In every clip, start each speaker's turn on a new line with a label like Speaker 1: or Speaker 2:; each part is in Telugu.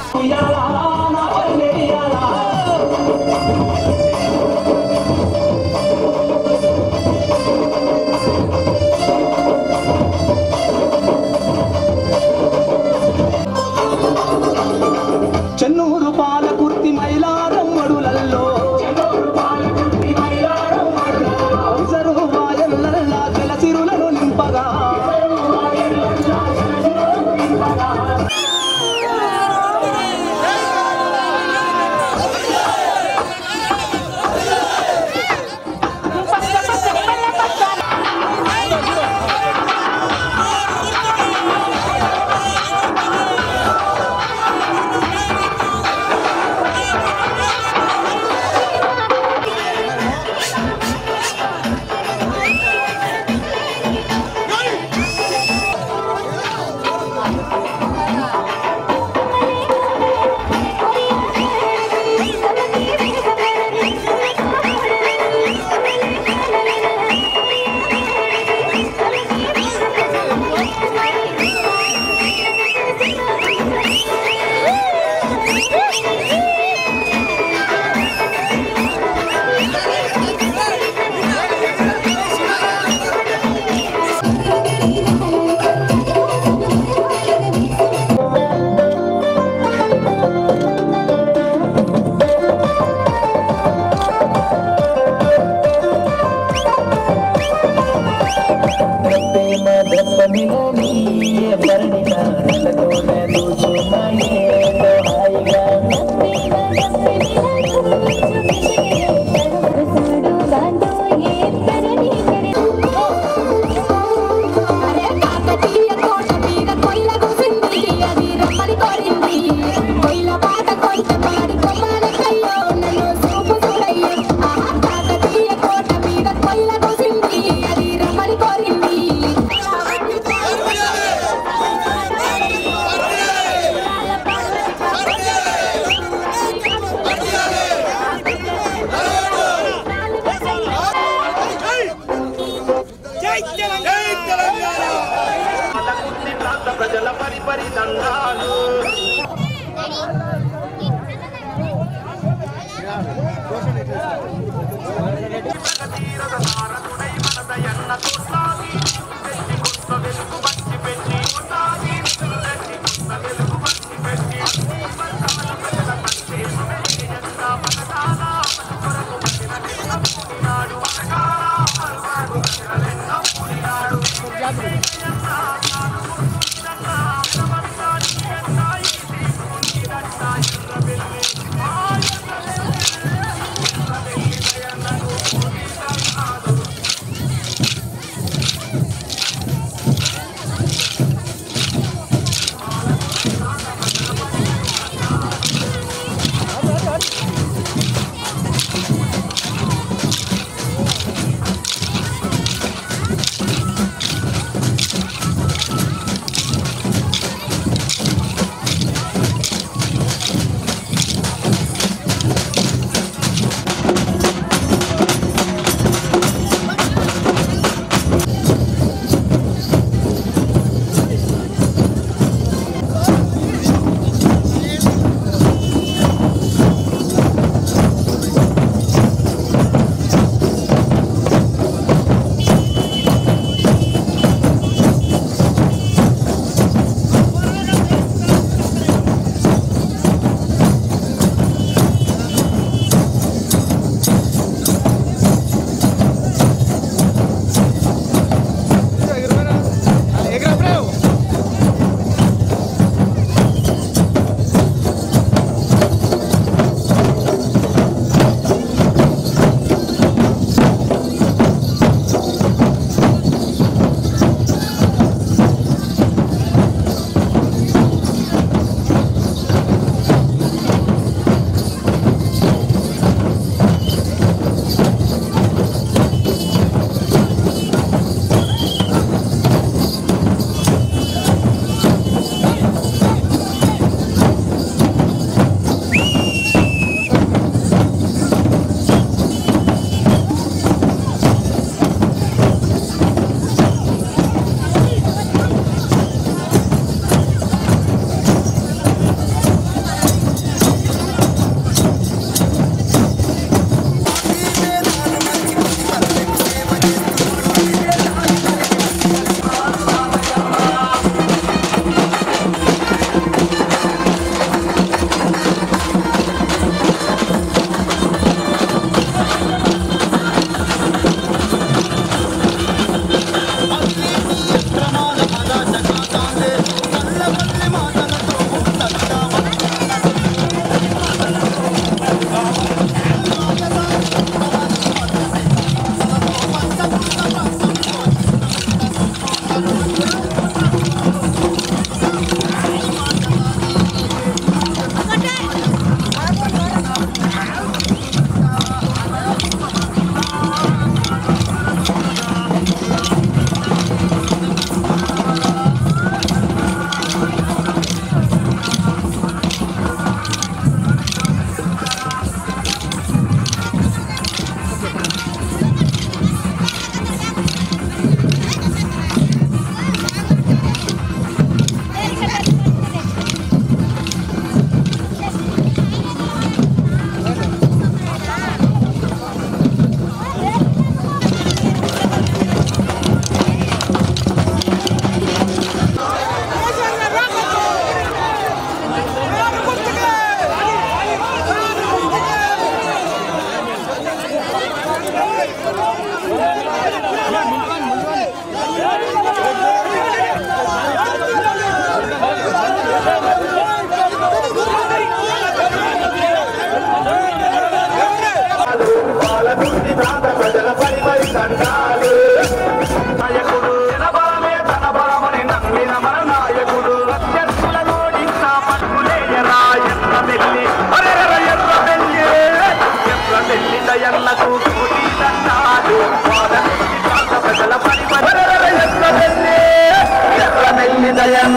Speaker 1: చెన్నూరు పాలకుర్తి మైలారమ్మడులల్లో ఇసరు వాయల్లల్లా జలసిరులను నింపగా
Speaker 2: ప్రజల పరిపరి దండాలు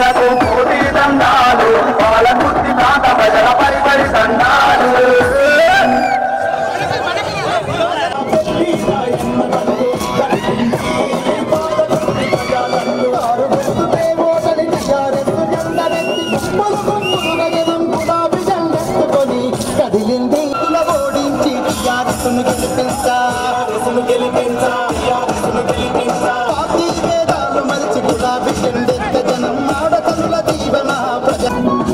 Speaker 2: అన్నకు కోటి దండాలు పాలకుర్తి ప్రాంత ప్రజల పరిపరి దండాలు
Speaker 1: కదిలింది ఓడించి టిఆర్ఎస్ను గెలిపించా గెలిపించా గెలిపించా పార్టీ భేదాలు మరిచి గులాబీ జెండెత్త జనం ఆడతనుల జీవన ప్రజ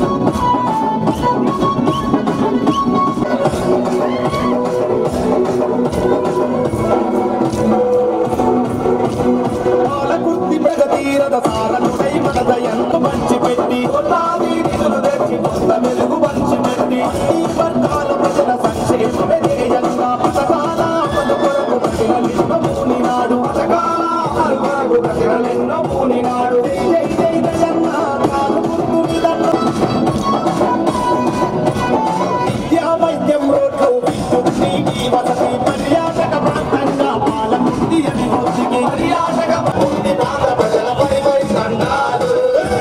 Speaker 1: పాలకుర్తి ప్రగతీరథ సారథుడై మనద ఎంత మంచి పెట్టి కొట్టాది నిధులు తెచ్చి కొత్త వెలుగు పంచి పెట్టి ఈ వర్గాల ప్రజల సంక్షేమమే ధ్యేయంగా పథకాల అమలు కొరకు ప్రజలెన్నో పూనినాడు పథకాల అమలు కొరకు ప్రజలెన్నో పూనినాడు జై జై జయన్న కాలు గుర్తు నిదన్ను విద్యా వైద్యం రోడ్లు విద్యుత్ నీటి వసతి పర్యాటక ప్రాంతంగా పాలకుర్తి అభివృద్ధికి పర్యాటక పూర్తి ప్రాంత ప్రజలపై పై దండాలు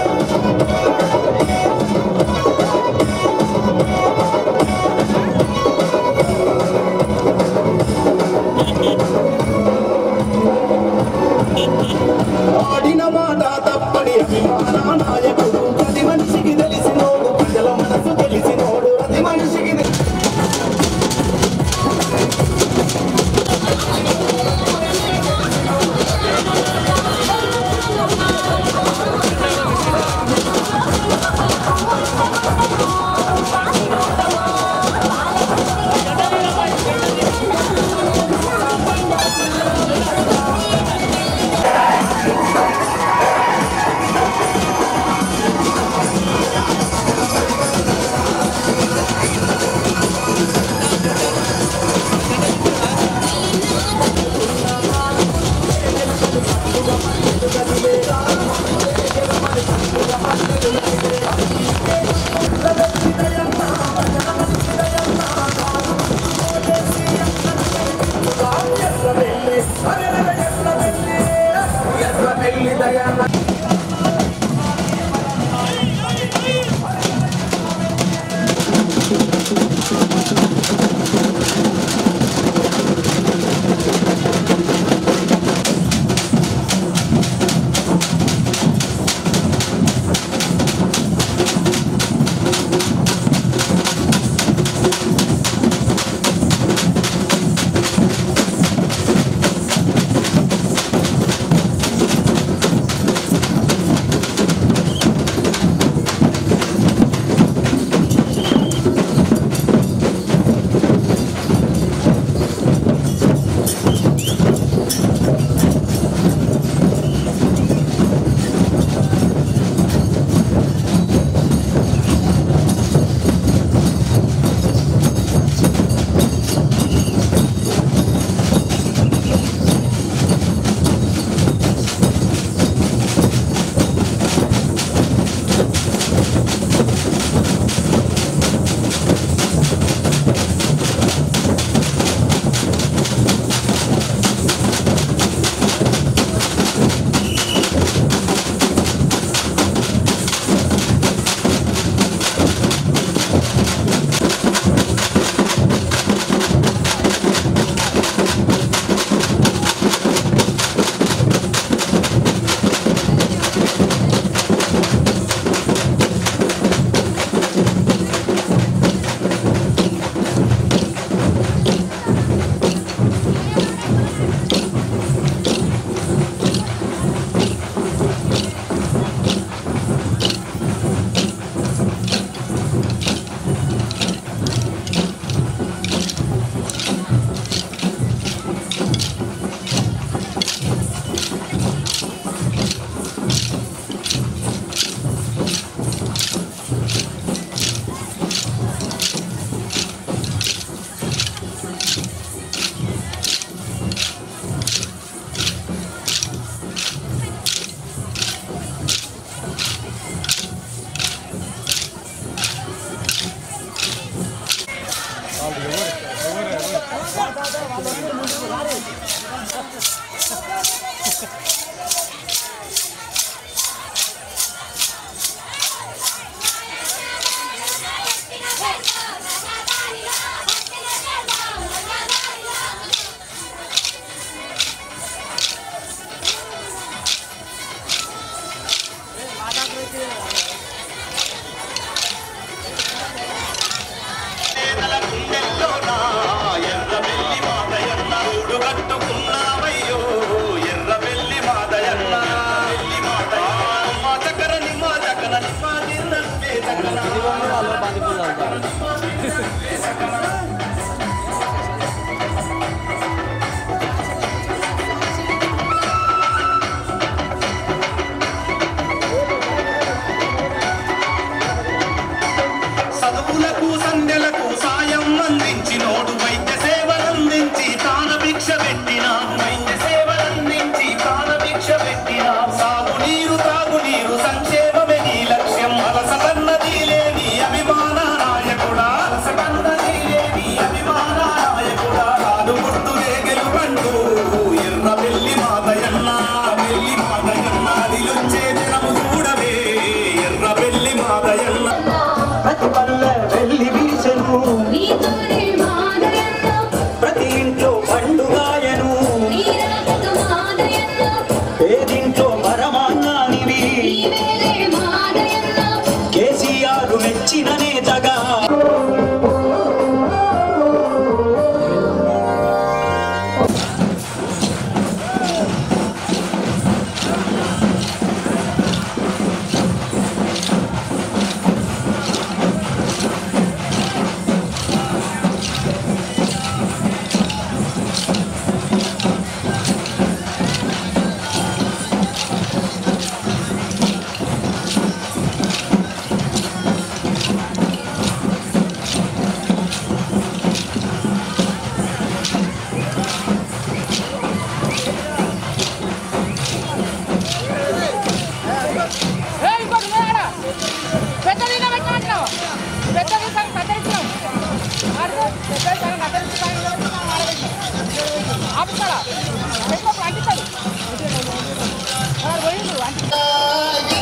Speaker 1: ఆడిన మాట తప్పని అభిమాన నాయకుడు ప్రతి మనిషికి తెలిసినోడు ప్రజల మనసు తెలిసినోడు ప్రతి మనిషికి తె-
Speaker 3: పరమాన్నానివి
Speaker 4: నీవేలే మాదయన్న
Speaker 3: కేసీఆర్ మెచ్చిన నేతగా
Speaker 5: ఏయ్ ఇంకోటి ఉన్నాడా? పెద్దది ఈయన పెట్టినట్టున్నావు. పెద్దది సగం కత్తిరించినావు. ఆడుకో. పెద్దది సగం కత్తిరించి సగం నిలబెట్టి సగం ఆడబెట్టినావు. ఆపుతాడా? పెట్టుకోకు, అంటిస్తాడు. వాడు పోయిండు, అంటి-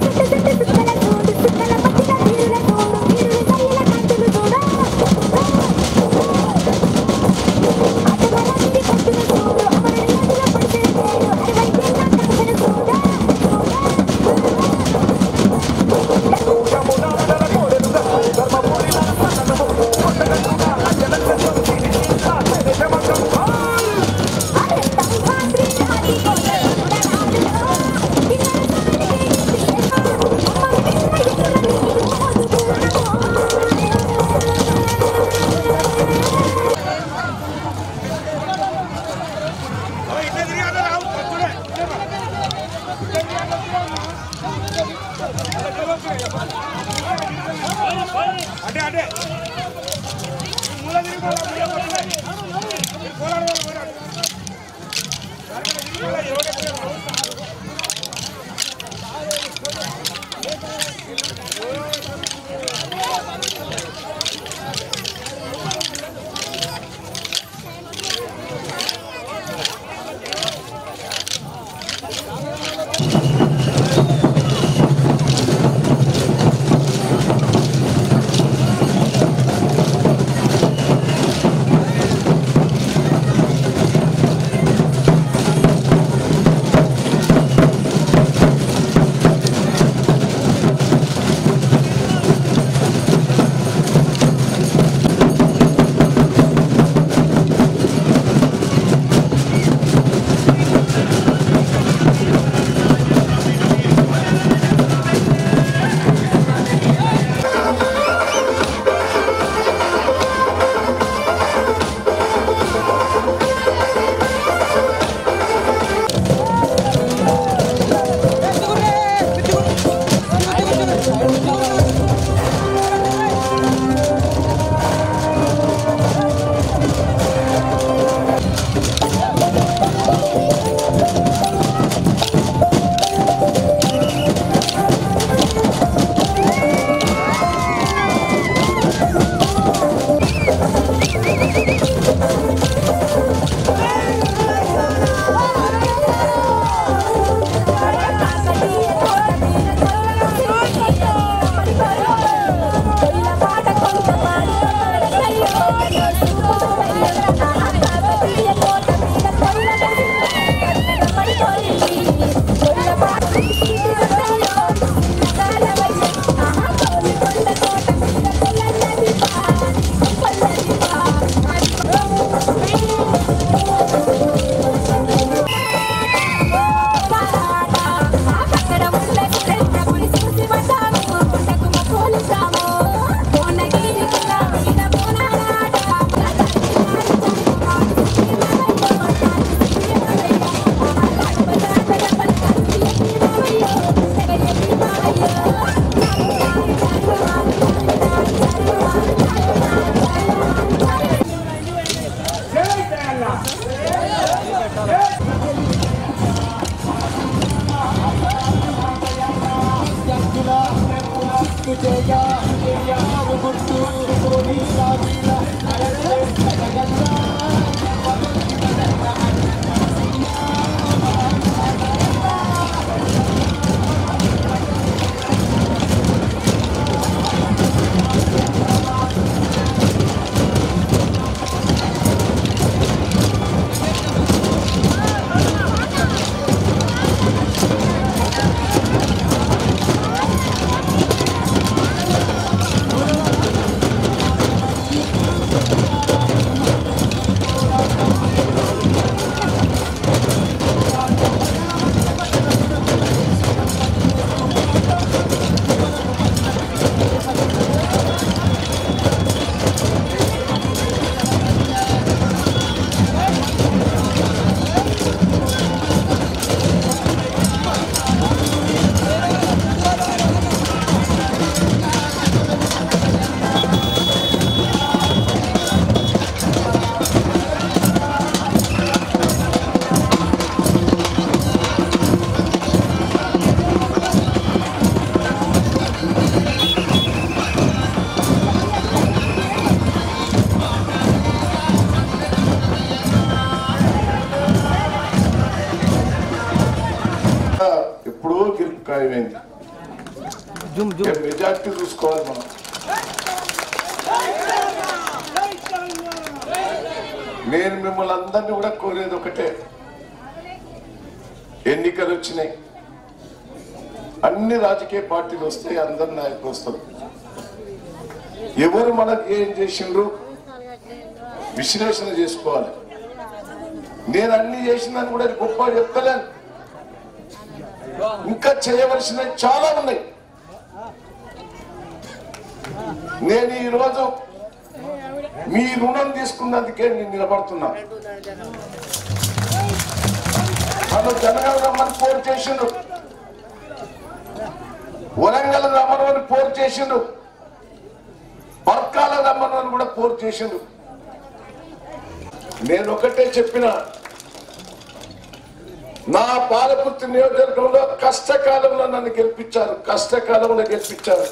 Speaker 4: సుక్కల చూడు సుక్కల పట్టిన తీరుల చూడు తీరుల కయ్యల కంతులు చూడు
Speaker 6: ఎప్పుడో గెలుపు ఖాయమైంది ఏ మెజార్టీ చూసుకోవాలి మనం నేను మిమ్మల్ని అందరినీ కూడా కోరేది ఒకటే ఎన్నికలు వచ్చినాయి అన్ని రాజకీయ పార్టీలు వస్తాయి అందరు నాయకులు వస్తారు ఎవరు మనకు ఏం చేసిండ్రు విశ్లేషణ చేసుకోవాలి నేను అన్ని చేసిందని కూడా గొప్ప చెప్తలేను ఇంకా చేయవలసినవి చాలా ఉన్నాయి నేను ఈ రోజు మీ రుణం తీసుకున్నందుకే నేను నిలబడుతున్నా నన్ను జనగాల రమ్మని పోరు చేసిండు వరంగల్ రమ్మని పోరు చేసిండు బర్కాల రమ్మని కూడా పోరు చేసిండు నేను ఒకటే చెప్పిన నా పాలపుత్రి నియోజకవర్గంలో కష్టకాలంలో నన్ను గెలిపించారు కష్టకాలంలో గెలిపించారు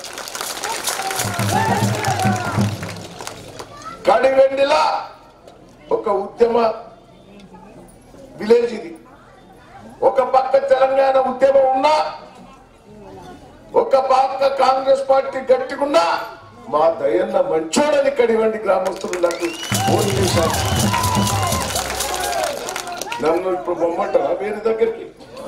Speaker 6: కడివెండిలా ఒక ఉద్యమ విలేజ్ ఇది ఒక పక్క తెలంగాణ ఉద్యమం ఉన్నా ఒక పక్క కాంగ్రెస్ పార్టీ గట్టిగున్నా మా దయన్న మంచోడని కడివెండి గ్రామస్తులు నాకు ఫోన్ చేశారు నన్ను ఇప్పుడు బొమ్మంటారా వేరే దగ్గరికి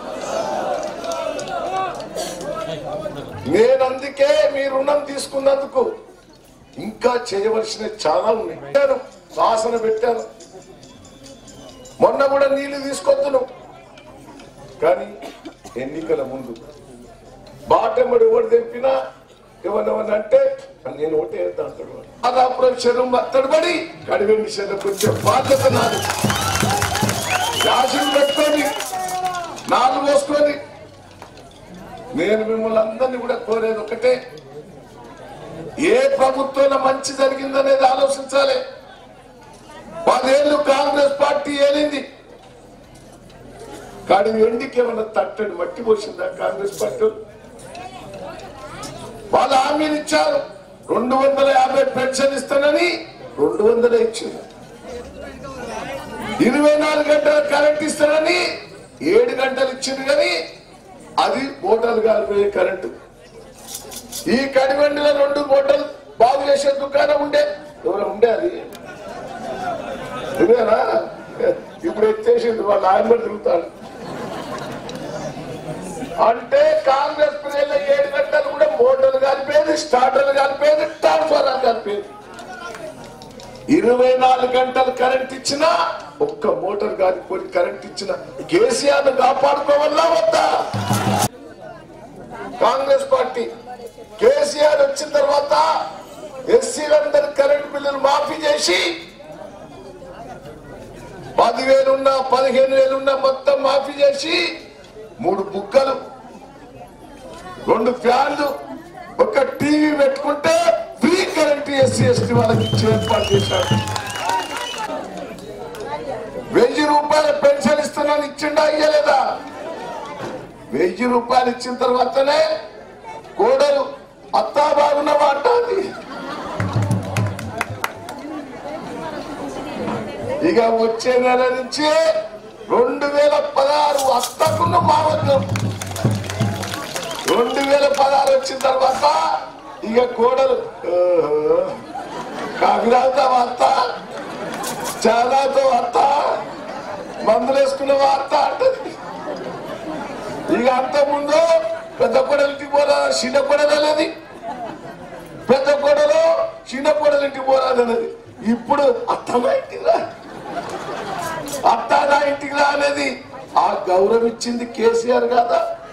Speaker 6: నేను అందుకే మీ రుణం తీసుకున్నందుకు ఇంకా చేయవలసిన చాలా ఉన్నాయి పెట్టాను, వాసన పెట్టాను మొన్న కూడా నీళ్లు తీసుకొద్దును కానీ ఎన్నికల ముందు బాటమ్మడు ఎవరు తెంపినా ఎవరెవరిని అంటే నేను ఒకటే వేద్దాం అంటాడు వాడు. ఆదాపురం శరం అత్తడిపడి కడివెండి శరం కొంచెం బాధ్యత నాది రాశులు పెట్టుకొని నాలుగు పోసుకొని నేను మిమ్మల్ని అందరినీ కూడా కోరేది ఒకటే ఏ ప్రభుత్వంలో మంచి జరిగిందనేది ఆలోచించాలి పదేళ్ళు కాంగ్రెస్ పార్టీ ఏలింది కానీ ఎండికి ఏమన్నా తట్టడి మట్టి పోసిందా కాంగ్రెస్ పార్టీ వాళ్ళు? వాళ్ళు హామీలు ఇచ్చారు రెండు వందల యాభై పెన్షన్ ఇస్తానని రెండు వందలే ఇచ్చింది ఇరవై నాలుగు గంటల కరెంట్ ఇస్తానని ఏడు గంటలు ఇచ్చింది కానీ అది ఓటర్లు కాలిపోయే కరెంటు ఈ కడివెండిలో రెండు మూటలు బాగు చేసే దుకాణం ఉండే ఎవరు ఉండే అది ఇదేనా ఇప్పుడు ఎత్తేసింది వాళ్ళు ఆయన మీద తిరుగుతాడు అంటే కాంగ్రెస్ ప్రజల ఏడు గంటలు కూడా మోటార్లు కలిపేది స్టార్టర్లు కలిపేది ట్రాన్స్ఫార్మర్ కలిపేది ఇరవై నాలుగు గంటలు కరెంట్ ఇచ్చినా ఒక్క మోటార్ కాలిపోయి కరెంట్ ఇచ్చిన కేసీఆర్ కాపాడుకోవాలా వద్దా కాంగ్రెస్ పార్టీ కేసీఆర్ వచ్చిన తర్వాత ఎస్సీలందరి కరెంట్ బిల్లులు మాఫీ చేసి పదివేలున్నా పదిహేను వేలున్నా మొత్తం మాఫీ చేసి మూడు బుక్కలు రెండు ఫ్యాన్లు ఒక టీవీ పెట్టుకుంటే ఫ్రీ కరెంట్ ఎస్సీ ఎస్టీ వాళ్ళకి ఇచ్చి ఏర్పాటు చేశారు వెయ్యి రూపాయల పెన్షన్ ఇస్తున్నాను ఇచ్చిండా ఇయ్యలేదా వెయ్యి రూపాయలు ఇచ్చిన తర్వాతనే కోడలు అత్తా బాగున్న అంటుంది ఇక వచ్చే నెల నుంచి రెండు వేల పదహారు అత్తకున్న మావద్దు రెండు వేల పదహారు వచ్చిన తర్వాత ఇక కోడలు ఓహో, కాకినాడతో అత్త చాలాతో అత్త మందులు వేసుకున్న వార్త అంటది ఇక అంత ముందు పెద్ద కొడలింటికి పోరా చిన్న కొడలు అనేది పెద్ద కొడలు చిన్న కొడలింటికి పోరాదు అనేది ఇప్పుడు అత్తమా ఇంటికి రా అత్త నా ఇంటికి రా అనేది ఆ గౌరవం ఇచ్చింది కేసీఆర్ కాదా